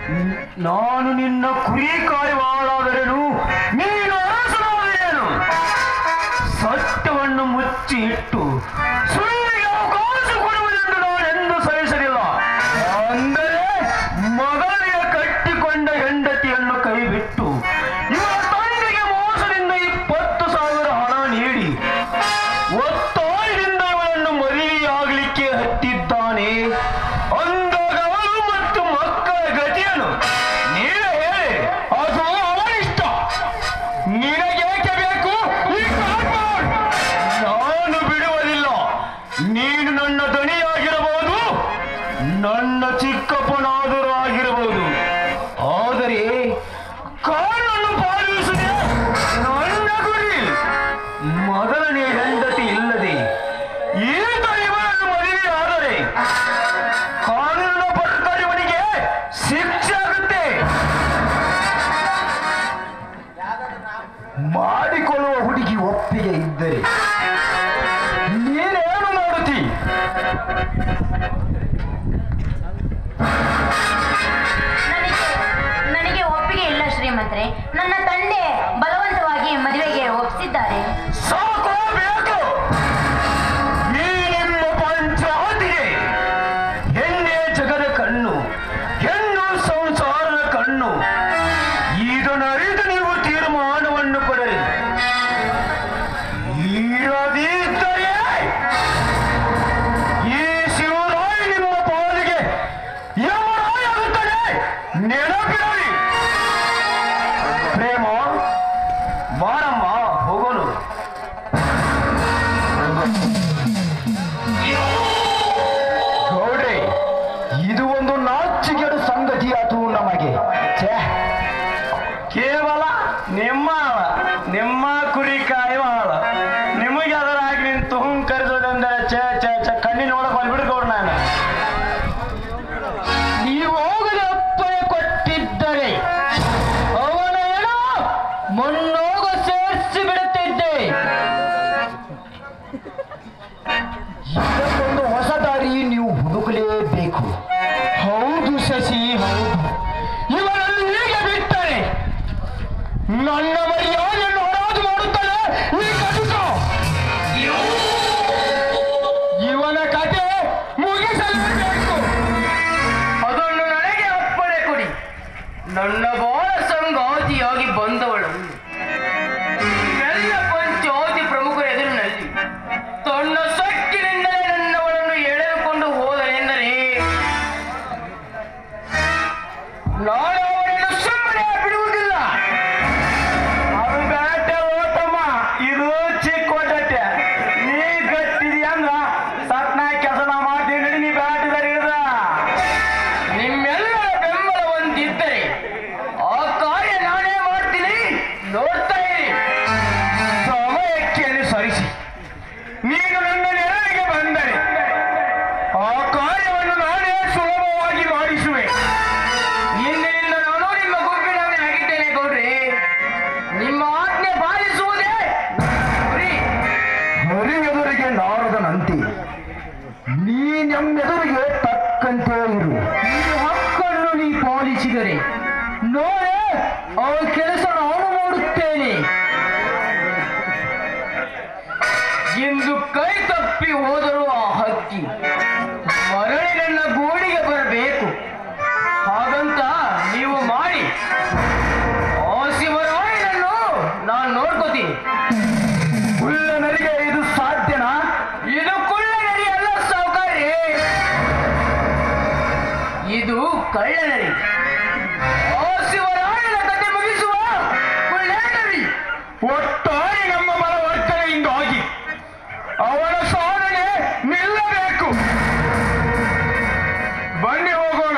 ನಾನು ನಿನ್ನ ಕುರಿ ಕಾಯುವಾಳಾದರೇನು ನೀನು ಅರಸನಾದರೇನು ಸತ್ಯವನ್ನು ಮುಚ್ಚಿ ಇಟ್ಟು ಸುಳ್ಳಿಗೆ ಅವಕಾಶ ಕೊಡುವುದೆಂದು ನಾನೆಂದು ಸಹಿಸಲಿಲ್ಲ ಅಂದರೆ ಮಗನಿಗೆ ಕಟ್ಟಿಕೊಂಡ ಹೆಂಡತಿಯನ್ನು ಕೈಬಿಟ್ಟು ಇವರ ತಂದೆಗೆ ಮೋಸದಿಂದ ಇಪ್ಪತ್ತು ಸಾವಿರ ಹಣ ನೀಡಿ ಒತ್ತಾಯದಿಂದ ಇವಳನ್ನು ಮದುವೆಯಾಗಲಿಕ್ಕೆ ಹತ್ತಿದ್ದಾನೆ ಅಂದಾಗ ಅವಳು ಮತ್ತು ಮಕ್ಕಳ ಗತಿಯನ್ನು ನೀವೇ ಹೇಳಿ ಅದು ಅವನಿಷ್ಟ ನಿನಗೇಕೆ ಬೇಕು ಈ ಕಾರ್ಬಾರ್? ನಾನು ಬಿಡುವುದಿಲ್ಲ ನೀನು ನನ್ನ ದಣಿಯಾಗಿರಬಹುದು ನನ್ನ ಚಿಕ್ಕಪ್ಪನಾದರೂ ಆಗಿರಬಹುದು ಆದರೆ ಕಾನನ್ನು ಪಾಲಿಸುವುದೇ ನನ್ನ ಗುರಿ ಮೊದಲನೇ ಹೆಂಡತಿ ಇಲ್ಲದೆ ಈತ ಇವರನ್ನು ಮದುವೆ ಆದರೆ ಕಾನೂನಿನ ಪ್ರಕಾರ ಇವನಿಗೆ ಶಿಕ್ಷೆ ಆಗುತ್ತೆ ಮಾಡಿಕೊಳ್ಳುವ ಹುಡುಗಿ ಒಪ್ಪಿಗೆ ಇದ್ದರೆ ನೀನೇನು ಮಾಡುತ್ತಿ ನನಗೆ ನನಗೆ ಒಪ್ಪಿಗೆ ಇಲ್ಲ ಶ್ರೀಮಂತರೆ ನನ್ನ ತಂದೆ ಬಲವಂತವಾಗಿ ಮದುವೆಗೆ ಒಪ್ಪಿಸಿದ್ದಾರೆ ಸಾಕು ಬೇಕು ಈ ನಿಮ್ಮ ಪಂಚಾತಿಗೆ ಹೆಣ್ಣೆ ಜಗದ ಕಣ್ಣು ಹೆಣ್ಣು ಸಂಸಾರದ ಕಣ್ಣು ಇದನ್ನರಿತು ನೀವು ತೀರ್ಮಾನವನ್ನು ಕೊಡಲಿ ಇರದಿದ್ದರೆ ಈ ಶಿವರಾಯ ನಿಮ್ಮ ಪಾಲಿಗೆ ಯಮರಾಯಾಗುತ್ತದೆ ನೆನಪಿರಲಿ ಪ್ರೇಮ ಬಾರಮ್ಮ ಹೋಗೋನು ಗೌಡ್ರೆ ಇದು ಒಂದು ನಾಚಿಕೆಡು ಸಂಗತಿಯಾತು ನಮಗೆ ಛೇ ಕೇವಲ ನಿಮ್ಮ ಆಳ ನಿಮ್ಮ ಕುರಿ ಕಾಯುವ ಆಳ ನಿಮಗೆ ಅದರಾಗಿ ನಿಂತು ಹುಂಕರಿಸೋದೆಂದರೆ ಛೇ ಛೇ ಛೇ ಕಣ್ಣಿನ ಒಳಗೆ ಬಂದ್ಬಿಡು ಗೌಡ್ ನಾನು ನೀವು ಹೋಗದೆ ಅಪ್ಪಣೆ ಕೊಟ್ಟಿದ್ದರೆ ಅವನ ಏನೋ ಮುನ್ನೋಗ ಸೇರಿಸಿ ಬಿಡುತ್ತಿದ್ದೆ ಇದಕ್ಕೊಂದು ಹೊಸ ದಾರಿ ನೀವು ಹುಡುಕಲೇಬೇಕು ಹೌದು ಶಶಿ ಹೌದು ಇವರನ್ನು ಹೀಗೆ ಬಿಟ್ಟರೆ ನನ್ನ ಮರ್ಯಾದೆಯನ್ನು ಹರಾಜು ಮಾಡುತ್ತಾನೆ ಈ ಕಟುಕ ಇವನ ಕತೆ ಮುಗಿಸಲೇಬೇಕು ಅದನ್ನು ನನಗೆ ಅಪ್ಪಣೆ ಕೊಡಿ ನನ್ನ ಬಾಳ ಸಂಗಾತಿಯಾಗಿ ಬಂದವಳು ಎಲ್ಲ ಪಂಚಾವತಿ ಪ್ರಮುಖರ ಎದುರಿನಲ್ಲಿ ತನ್ನ ಸಕ್ಕಿನಿಂದಲೇ ನನ್ನವಳನ್ನು ಎಳೆದುಕೊಂಡು ಹೋದನೆಂದರೆ ನಾನು ಅವನನ್ನು ಸುಮ್ಮನೆ ಬಿಡುವುದಿಲ್ಲ ಅದು ಬೇಟೆ ಓಟಮ್ಮ ಇದು ಚಿಕ್ಕ ಹೊಟ್ಟೆ ನೀ ಗಟ್ಟಿದಿ ಅಂದ್ರ ಸತ್ನ ಕೆಲಸ ಮಾಡ್ತೀನಿ ನಡಿ ನೀ ಬೇಟೆದಾರಿ ಹಿಡ್ದ ನಿಮ್ಮೆಲ್ಲರ ಬೆಂಬಲ ಹೊಂದಿದ್ದರೆ ಆ ಕಾರ್ಯ ನಾನೇ ಮಾಡ್ತೀನಿ ನೋಡ್ತಾ ಇರಿ ಸಮಯಕ್ಕೆ ಅನುಸರಿಸಿ ನೀನು ನನ್ನ ನೆರವಿಗೆ ಬಂದರೆ ಆ ಕಾರ್ಯವನ್ನು ನಾನೇ ಸುಲಭವಾಗಿ ಮಾಡಿಸುವೆ ಇಂದಿನಿಂದ ನಾನು ನಿಮ್ಮ ಗುಂಪಿನವನೇ ಆಗಿದ್ದೇನೆ ಗೌಡ್ರಿ ನಿಮ್ಮ ಆಜ್ಞೆ ಪಾಲಿಸುವುದೇ ಗುರಿ. ಹರಿಯೆದುರಿಗೆ ನಾರದನಂತೆ ನೀನೆಮ್ಮೆದುರಿಗೆ ತಕ್ಕಂತೆ ಇರು ಈ ಹಕ್ಕನ್ನು ನೀ ಪಾಲಿಸಿದರೆ ನೋಡೆ ಆ ಕೆಲಸ ನಾನು ಮಾಡುತ್ತೇನೆ ಇಂದು ಕೈ ತಪ್ಪಿ ಹೋದರೂ ಆ ಹಕ್ಕಿ ಮರಳಿ ನನ್ನ ಗೋಡಿಗೆ ಬರಬೇಕು ಹಾಗಂತ ನೀವು ಮಾಡಿ ಆ ಶಿವರಾಯನನ್ನು ನಾನು ನೋಡ್ಕೋತೀನಿ ಕುಳ್ಳನರಿಗೆ ಇದು ಸಾಧ್ಯನಾ ಇದು ಕುಳ್ಳನರಿ ಅಲ್ಲ ಸಾವುಕಾರಿ ಇದು ಕಳ್ಳನರಿ ಆ ಶಿವರಾಯನ ಕತೆ ಮುಗಿಸುವ ಕುಳ್ಳನರಿ ಒಟ್ಟಾರೆ ನಮ್ಮ ಬಲವರ್ತನೆಯಿಂದಾಗಿ ಅವನ ಸಾಧನೆ ನಿಲ್ಲಬೇಕು ಬನ್ನಿ ಹೋಗೋಣ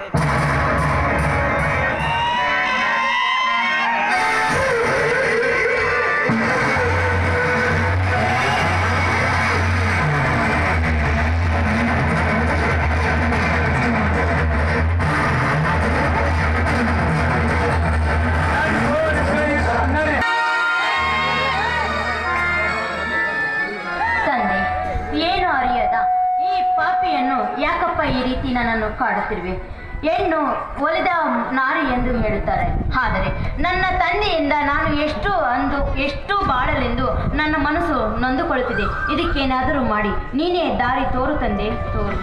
ತಂದೆ ಏನು ಅರಿಯದ ಈ ಪಾಪಿಯನ್ನು ಯಾಕಪ್ಪ ಈ ರೀತಿ ನನ್ನನ್ನು ಕಾಡುತ್ತಿರುವೆ ಹೆಣ್ಣು ಒಲಿದ ನಾರಿ ಎಂದು ಹೇಳುತ್ತಾರೆ ಆದರೆ ನನ್ನ ತಂದೆಯಿಂದ ನಾನು ಎಷ್ಟು ಅಂದು ಎಷ್ಟು ಬಾಳಲೆಂದು ನನ್ನ ಮನಸ್ಸು ನೊಂದುಕೊಳ್ಳುತ್ತಿದೆ ಇದಕ್ಕೇನಾದರೂ ಮಾಡಿ ನೀನೇ ದಾರಿ ತೋರು ತಂದೆ ತೋರು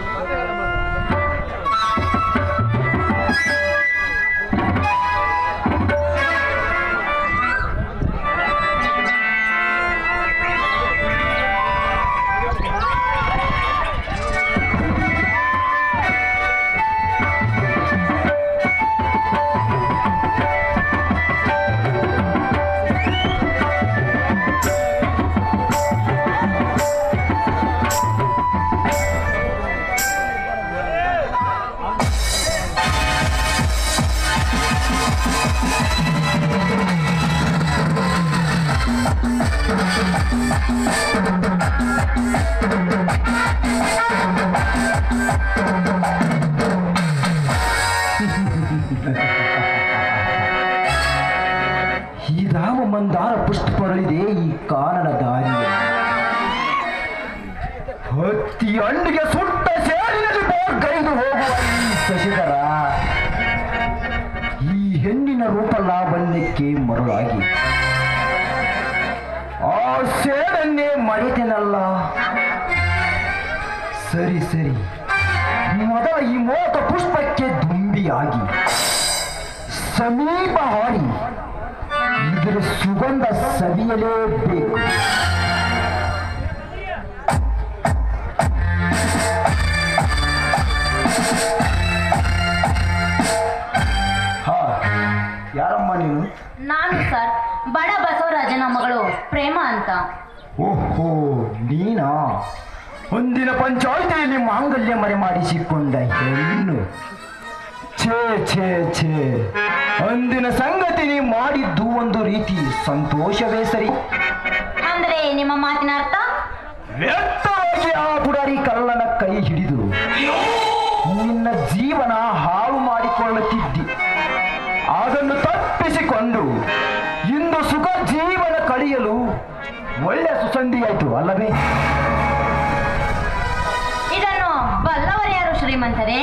ಈ ರಾಮ ಮಂದಾರ ಪುಷ್ಪರಳಿದೆ ಈ ಕಾನನ ದಾರಿಯ ಹತ್ತಿ ಹಣ್ಣಿಗೆ ಸುಟ್ಟ ಸೇರಿನಲ್ಲಿ ಬೋರ್ಗೈದು ಹೋಗುವ ಈ ಶಶಿಧರ ಈ ಹೆಣ್ಣಿನ ರೂಪ ಲಾವಣ್ಯಕ್ಕೆ ಮರುಳಾಗಿ ಆ ಸೇಡನ್ನೇ ಮರೆತೆನಲ್ಲ ಸರಿ ಸರಿ ಮೊದಲ ಈ ಮೋತ ಪುಷ್ಪಕ್ಕೆ ದುಂಬಿಯಾಗಿ ಸಮೀಪ ಹಾರಿ ಇದರ ಸುಗಂಧ ಸವಿಯಲೇಬೇಕು ಹಾ ಯಾರಮ್ಮ ನೀನು ನಾನು ಸರ್ ಬಡ ಬಸವರಾಜನ ಮಗಳು ಪ್ರೇಮ ಅಂತ ಓಹೋ ನೀನಾ ಒಂದಿನ ಪಂಚಾಯಿತಿಯಲ್ಲಿ ಮಾಂಗಲ್ಯ ಮರೆ ಮಾಡಿಸಿಕೊಂಡ ಹೆಣ್ಣು ಛೇ ಛೇ ಛೇ ಅಂದಿನ ಸಂಗತಿ ನೀ ಮಾಡಿದ್ದು ಒಂದು ರೀತಿ ಸಂತೋಷವೇ ಸರಿ ಅಂದ್ರೆ ನಿಮ್ಮ ಮಾತಿನ ಅರ್ಥ ವ್ಯರ್ಥವಾಗಿ ಆ ಬುಡಾರಿ ಕಳ್ಳನ ಕೈ ಹಿಡಿದು ನಿನ್ನ ಜೀವನ ಹಾಳು ಮಾಡಿಕೊಳ್ಳುತ್ತಿದ್ದಿ ಅದನ್ನು ತಪ್ಪಿಸಿಕೊಂಡು ಇಂದು ಸುಖ ಜೀವನ ಕಳೆಯಲು ಒಳ್ಳೆ ಸುಸಂಧಿಯಾಯಿತು ಅಲ್ಲವೇ ಇದನ್ನು ಬಲ್ಲವರ್ಯಾರು ಶ್ರೀಮಂತರೇ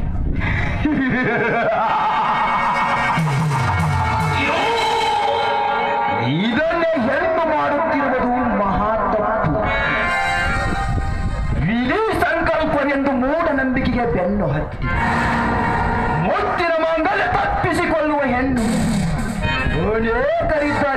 ಇದನ್ನೇ ಹೆಣ್ಣು ಮಾಡುತ್ತಿರುವುದು ಮಹಾ ತಪ್ಪು ವಿಧಿ ಸಂಕಲ್ಪವೆಂದು ಮೂಢನಂಬಿಕೆಗೆ ಬೆನ್ನು ಹತ್ತಿ ಮುತ್ತಿನ ಮಾಂಗಲ್ಯ ತಪ್ಪಿಸಿಕೊಳ್ಳುವ ಹೆಣ್ಣು ಅನೇಕರಿದ್ದಾರೆ